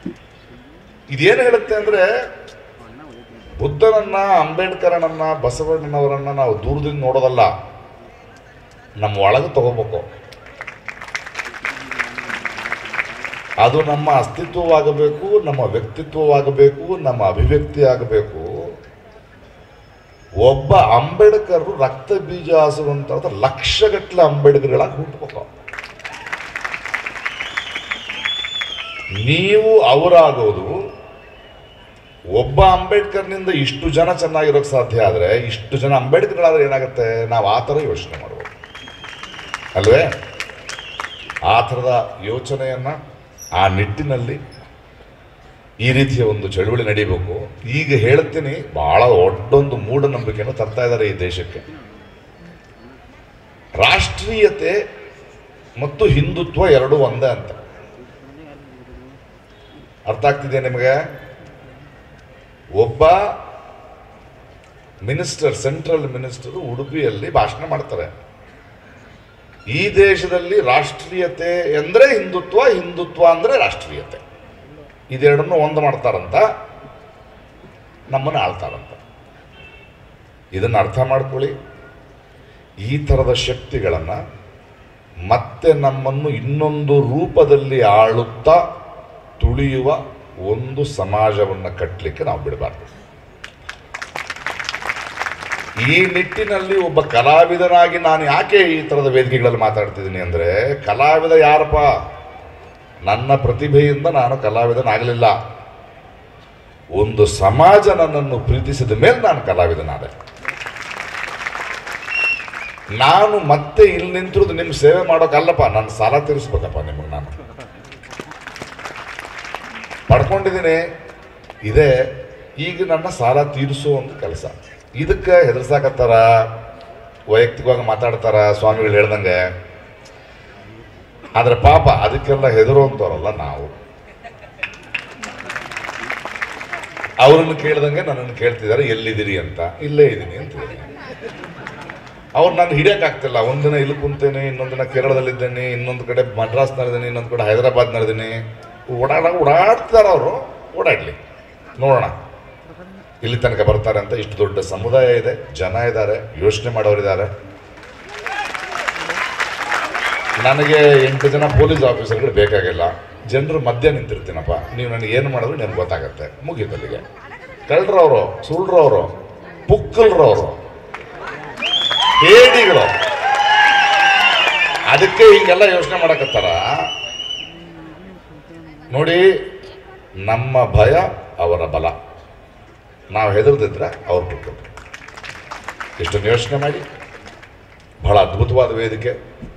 ಇದೇನು ಹೇಳುತ್ತೆ ಅಂದ್ರೆ ಬುದ್ಧನನ್ನ ಅಂಬೇಡ್ಕರನನ್ನ ಬಸವಣ್ಣನವರನ್ನ ನಾವು ದೂರದಿಂದ ನೋಡೋದಲ್ಲ ನಮ್ಮ ಒಳಗೆ ತಗೋಬೇಕು ಅದು ನಮ್ಮ ಅಸ್ತಿತ್ವವಾಗಬೇಕು ನಮ್ಮ ವ್ಯಕ್ತಿತ್ವವಾಗಬೇಕು ನಮ್ಮ ಅಭಿವ್ಯಕ್ತಿ ಆಗಬೇಕು ಒಬ್ಬ ಅಂಬೇಡ್ಕರ್ ರಕ್ತ ಬೀಜ ಹಾಸುವಂತ ಲಕ್ಷಗಟ್ಟಲೆ ಅಂಬೇಡ್ಕರ್ಗಳಾಗಿ ಹುಟ್ಟಬೇಕು ನೀವು ಅವರಾಗೋದು ಒಬ್ಬ ಅಂಬೇಡ್ಕರ್ನಿಂದ ಇಷ್ಟು ಜನ ಚೆನ್ನಾಗಿರೋಕೆ ಸಾಧ್ಯ ಆದರೆ ಇಷ್ಟು ಜನ ಅಂಬೇಡ್ಕರ್ಗಳಾದ್ರೆ ಏನಾಗುತ್ತೆ ನಾವು ಆ ಥರ ಯೋಚನೆ ಮಾಡ್ಬೋದು ಅಲ್ವೇ ಆ ಥರದ ಯೋಚನೆಯನ್ನ ಆ ನಿಟ್ಟಿನಲ್ಲಿ ಈ ರೀತಿಯ ಒಂದು ಚಳುವಳಿ ನಡೀಬೇಕು ಈಗ ಹೇಳ್ತೀನಿ ಬಹಳ ದೊಡ್ಡೊಂದು ಮೂಢನಂಬಿಕೆಯನ್ನು ತರ್ತಾ ಇದ್ದಾರೆ ಈ ದೇಶಕ್ಕೆ ರಾಷ್ಟ್ರೀಯತೆ ಮತ್ತು ಹಿಂದುತ್ವ ಎರಡೂ ಒಂದೇ ಅಂತ ಅರ್ಥ ಆಗ್ತಿದೆ ನಿಮಗೆ ಒಬ್ಬ ಮಿನಿಸ್ಟರ್ ಸೆಂಟ್ರಲ್ ಮಿನಿಸ್ಟರ್ ಉಡುಪಿಯಲ್ಲಿ ಭಾಷಣ ಮಾಡ್ತಾರೆ ಈ ದೇಶದಲ್ಲಿ ರಾಷ್ಟ್ರೀಯತೆ ಎಂದ್ರೆ ಹಿಂದುತ್ವ ಹಿಂದುತ್ವ ಅಂದ್ರೆ ರಾಷ್ಟ್ರೀಯತೆ ಇದೆರಡನ್ನು ಒಂದು ಮಾಡ್ತಾರಂತ ನಮ್ಮನ್ನು ಆಳ್ತಾರಂತ ಇದನ್ನು ಅರ್ಥ ಮಾಡ್ಕೊಳ್ಳಿ ಈ ಥರದ ಶಕ್ತಿಗಳನ್ನು ಮತ್ತೆ ನಮ್ಮನ್ನು ಇನ್ನೊಂದು ರೂಪದಲ್ಲಿ ಆಳುತ್ತಾ ತುಳಿಯುವ ಒಂದು ಸಮಾಜವನ್ನು ಕಟ್ಟಲಿಕ್ಕೆ ನಾವು ಬಿಡಬಾರ್ದು ಈ ನಿಟ್ಟಿನಲ್ಲಿ ಒಬ್ಬ ಕಲಾವಿದನಾಗಿ ನಾನು ಯಾಕೆ ಈ ಥರದ ವೇದಿಕೆಗಳಲ್ಲಿ ಮಾತಾಡ್ತಿದ್ದೀನಿ ಅಂದರೆ ಕಲಾವಿದ ಯಾರಪ್ಪ ನನ್ನ ಪ್ರತಿಭೆಯಿಂದ ನಾನು ಕಲಾವಿದನಾಗಲಿಲ್ಲ ಒಂದು ಸಮಾಜ ನನ್ನನ್ನು ಪ್ರೀತಿಸಿದ ಮೇಲೆ ನಾನು ಕಲಾವಿದನಾದೆ ನಾನು ಮತ್ತೆ ಇಲ್ಲಿ ನಿಂತಿರೋದು ನಿಮ್ಮ ಸೇವೆ ಮಾಡೋಕ್ಕಲ್ಲಪ್ಪ ನನ್ನ ಸಾಲ ತೀರಿಸ್ಬೇಕಪ್ಪ ನಿಮಗೆ ನಾನು ಪಡ್ಕೊಂಡಿದ್ದೀನಿ ಇದೆ ಈಗ ನನ್ನ ಸಾಲ ತೀರಿಸುವಂತ ಕೆಲಸ ಇದಕ್ಕೆ ಹೆದರ್ಸಾಕತ್ತಾರ ವೈಯಕ್ತಿಕವಾಗಿ ಮಾತಾಡ್ತಾರ ಸ್ವಾಮಿಗಳು ಹೇಳ್ದಂಗೆ ಆದ್ರೆ ಪಾಪ ಅದಕ್ಕೆಲ್ಲ ಹೆದರುವಂಥವ್ರಲ್ಲ ನಾವು ಅವ್ರನ್ನ ಕೇಳ್ದಂಗೆ ನನ್ನನ್ನು ಕೇಳ್ತಿದ್ದಾರೆ ಎಲ್ಲಿದ್ದೀರಿ ಅಂತ ಇಲ್ಲೇ ಇದ್ದೀನಿ ಅಂತ ಹೇಳಿದ್ದೀನಿ ಅವ್ರು ನಾನು ಹಿಡಿಯೋಕ್ಕಾಗ್ತಿಲ್ಲ ಒಂದಿನ ಇಲ್ಲಿ ಕುಂತೇನೆ ಇನ್ನೊಂದು ದಿನ ಕೇರಳದಲ್ಲಿದ್ದೇನೆ ಇನ್ನೊಂದು ಕಡೆ ಮದ್ರಾಸ್ನಲ್ಲಿದ್ದೀನಿ ಇನ್ನೊಂದು ಕಡೆ ಹೈದರಾಬಾದ್ನಲ್ಲಿದ್ದೀನಿ ಓಡಾಡ ಓಡಾಡ್ತಾರೆ ಅವರು ಓಡಾಡಲಿ ನೋಡೋಣ ಇಲ್ಲಿ ತನಕ ಬರ್ತಾರೆ ಅಂತ ಇಷ್ಟು ದೊಡ್ಡ ಸಮುದಾಯ ಇದೆ ಜನ ಇದ್ದಾರೆ ಯೋಚನೆ ಮಾಡೋರಿದ್ದಾರೆ ನನಗೆ ಎಂಟು ಜನ ಪೊಲೀಸ್ ಆಫೀಸರ್ಗಳು ಬೇಕಾಗಿಲ್ಲ ಜನರು ಮಧ್ಯ ನಿಂತಿರ್ತೀನಪ್ಪ ನೀವು ನನಗೆ ಏನು ಮಾಡಿದ್ರು ನನಗೆ ಗೊತ್ತಾಗತ್ತೆ ಮುಗೀತಲ್ಲಿಗೆ ಕಳ್ಳರವರು ಸುಳ್ರವರು ಪುಕ್ಕಲ್ರವರು ಹೇಡಿಗಳು ಅದಕ್ಕೆ ಹಿಂಗೆಲ್ಲ ಯೋಚನೆ ಮಾಡಕತ್ತಾರ ನೋಡಿ ನಮ್ಮ ಭಯ ಅವರ ಬಲ ನಾವು ಹೆದರ್ದಿದ್ರೆ ಅವ್ರು ಬಿಟ್ಟು ಇಷ್ಟನ್ನು ಯೋಚನೆ ಮಾಡಿ ಬಹಳ ಅದ್ಭುತವಾದ ವೇದಿಕೆ